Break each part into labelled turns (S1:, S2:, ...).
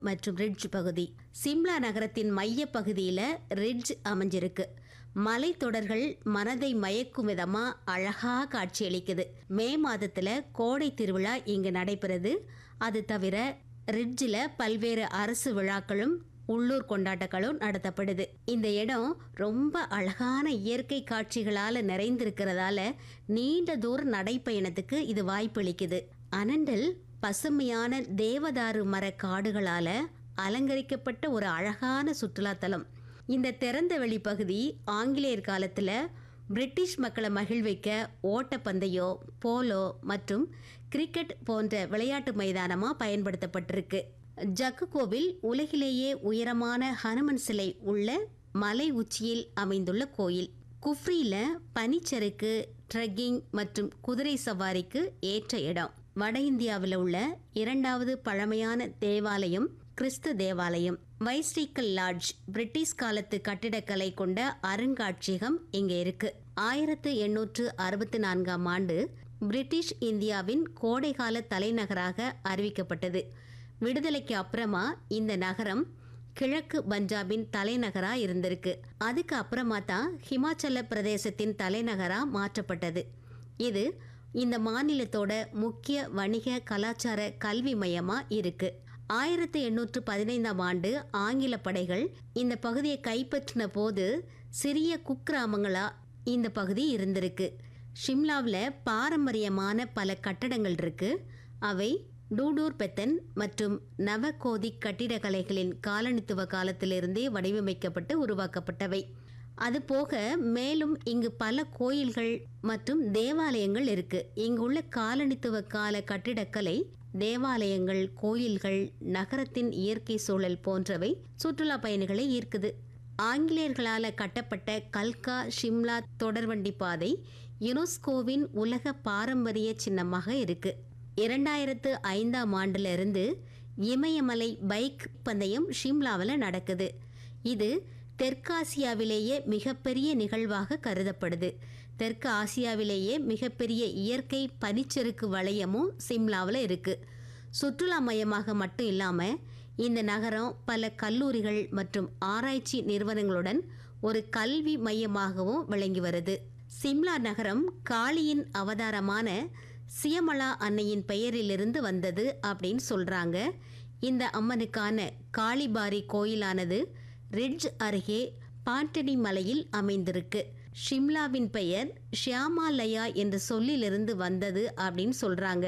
S1: மற்றும் ரிட்ஜ் பகுதி சிம்லா நகரத்தின் மைய பகுதியில ரிட்ஜ் அமைஞ்சிருக்கு மலைத்தொடர்கள் மனதை மயக்கும் விதமா அழகா காட்சியளிக்குது மே மாதத்துல கோடை திருவிழா இங்கு நடைபெறுது அது தவிர ரிட்ஜில் பல்வேறு அரசு விழாக்களும் உள்ளூர் கொண்டாட்டங்களும் நடத்தப்படுது இந்த இடம் ரொம்ப அழகான இயற்கை காட்சிகளால நிறைந்திருக்கிறதால நீண்ட தூர நடைப்பயணத்துக்கு இது வாய்ப்பளிக்குது அனண்டல் பசுமையான தேவதாரு மர காடுகளால அலங்கரிக்கப்பட்ட ஒரு அழகான சுற்றுலாத்தலம் இந்த திறந்த வெளி பகுதி ஆங்கிலேயர் காலத்துல பிரிட்டிஷ் மக்களை மகிழ்விக்க ஓட்டப்பந்தயம் போலோ மற்றும் கிரிக்கெட் போன்ற விளையாட்டு மைதானமா பயன்படுத்தப்பட்டிருக்கு ஜக்கு கோவில் உலகிலேயே உயரமான ஹனுமன் சிலை உள்ள மலை உச்சியில் அமைந்துள்ள கோயில் குஃப்ரியில பனிச்சறுக்கு ட்ரெக்கிங் மற்றும் குதிரை சவாரிக்கு ஏற்ற இடம் வட இந்தியாவில் உள்ள இரண்டாவது பழமையான தேவாலயம் கிறிஸ்து தேவாலயம் வைஸ்ரீக்கல் லாட்ஜ் பிரிட்டிஷ் காலத்து கட்டிடக்கலை கொண்ட அருங்காட்சியகம் இங்க இருக்கு ஆயிரத்து எண்ணூற்று அறுபத்தி நான்காம் ஆண்டு பிரிட்டிஷ் இந்தியாவின் கோடைகால தலைநகராக அறிவிக்கப்பட்டது விடுதலைக்கு அப்புறமா இந்த நகரம் கிழக்கு பஞ்சாபின் தலைநகரா இருந்திருக்கு அதுக்கு அப்புறமா தான் ஹிமாச்சல பிரதேசத்தின் தலைநகரா மாற்றப்பட்டது இது இந்த மாநிலத்தோட முக்கிய வணிக கலாச்சார கல்வி மையமா இருக்கு ஆயிரத்தி எண்ணூற்று பதினைந்தாம் ஆண்டு ஆங்கில படைகள் இந்த பகுதியை கைப்பற்றின போது சிறிய குக்கிராமங்களா இந்த பகுதி இருந்திருக்கு ஷிம்லாவில் பாரம்பரியமான பல கட்டடங்கள் இருக்கு அவை டூடூர் பெத்தன் மற்றும் நவகோதிக் கட்டிடக்கலைகளின் காலனித்துவ காலத்திலிருந்தே வடிவமைக்கப்பட்டு உருவாக்கப்பட்டவை அதுபோக மேலும் இங்கு பல கோயில்கள் மற்றும் தேவாலயங்கள் இருக்கு இங்குள்ள காலனித்துவ கால கட்டிடக்கலை தேவாலயங்கள் கோயில்கள் நகரத்தின் இயற்கை சூழல் போன்றவை சுற்றுலா பயணிகளை ஈர்க்குது ஆங்கிலேயர்களால கட்டப்பட்ட கல்கா ஷிம்லா தொடர்வண்டி பாதை யுனெஸ்கோவின் உலக பாரம்பரிய சின்னமாக இருக்கு இரண்டாயிரத்து ஐந்தாம் ஆண்டுல இருந்து இமயமலை பைக் பந்தயம் ஷிம்லாவில் நடக்குது இது தெற்காசியாவிலேயே மிகப்பெரிய நிகழ்வாக கருதப்படுது தெற்கு ஆசியாவிலேயே மிகப்பெரிய இயற்கை பனிச்சறுக்கு வளையமும் சிம்லாவில் இருக்கு சுற்றுலா மையமாக மட்டும் இல்லாமல் இந்த நகரம் பல கல்லூரிகள் மற்றும் ஆராய்ச்சி நிறுவனங்களுடன் ஒரு கல்வி மையமாகவும் விளங்கி வருது சிம்லா நகரம் காளியின் அவதாரமான சியமலா அன்னையின் பெயரிலிருந்து வந்தது அப்படின்னு சொல்றாங்க இந்த அம்மனுக்கான காளிபாரி கோயிலானது ரிட்ஜ் அருகே பாட்டடி மலையில் அமைந்திருக்கு ஷிம்லாவின் பெயர் ஷியாமாலயா என்ற சொல்லிலிருந்து வந்தது அப்படின்னு சொல்றாங்க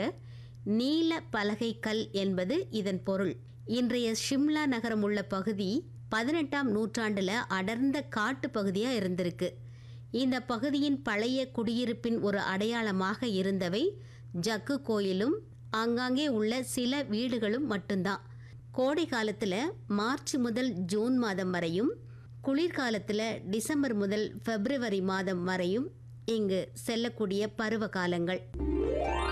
S1: நீல பலகை கல் என்பது இதன் பொருள் இன்றைய ஷிம்லா நகரம் உள்ள பகுதி பதினெட்டாம் நூற்றாண்டுல அடர்ந்த காட்டு பகுதியா இருந்திருக்கு இந்த பகுதியின் பழைய குடியிருப்பின் ஒரு அடையாளமாக இருந்தவை ஜக்கு கோயிலும் ஆங்காங்கே உள்ள சில வீடுகளும் மட்டும்தான் கோடை காலத்துல மார்ச் முதல் ஜூன் மாதம் வரையும் குளிர்காலத்துல டிசம்பர் முதல் பிப்ரவரி மாதம் வரையும் இங்கு செல்லக்கூடிய பருவ காலங்கள்